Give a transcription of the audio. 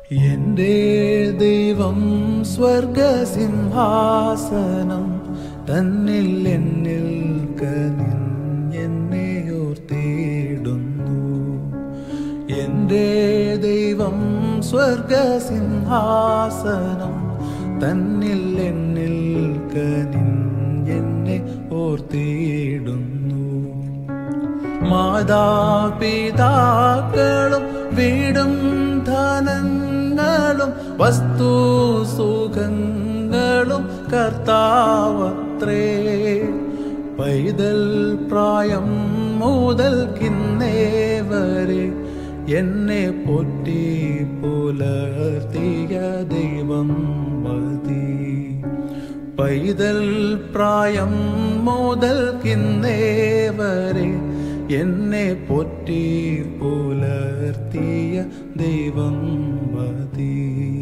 എന്റെ ദൈവം സ്വർഗസിംഹാസനം തന്നിൽ എന്നിൽ കനിഞ്ഞെന്നെ ഓർത്തിടുന്നു എന്റെ ദൈവം സ്വർഗസിംഹാസനം തന്നിൽ എന്നിൽ കനിഞ്ഞെന്നെ ഓർത്തിടുന്നു മാതാപിതാക്കളും വീടും ധനങ്ങളും വസ്തു സുഖങ്ങളും കർത്താവത്രേ പൈതൽ പ്രായം മുതൽ കിന്നേവരെ എന്നെ പൊറ്റി പുലർത്തിയ ദൈവം മതി പൈതൽ പ്രായം മുതൽ കിന്നേവരെ എന്നെ പൊറ്റി പുലർത്തിയ ദൈവം മതി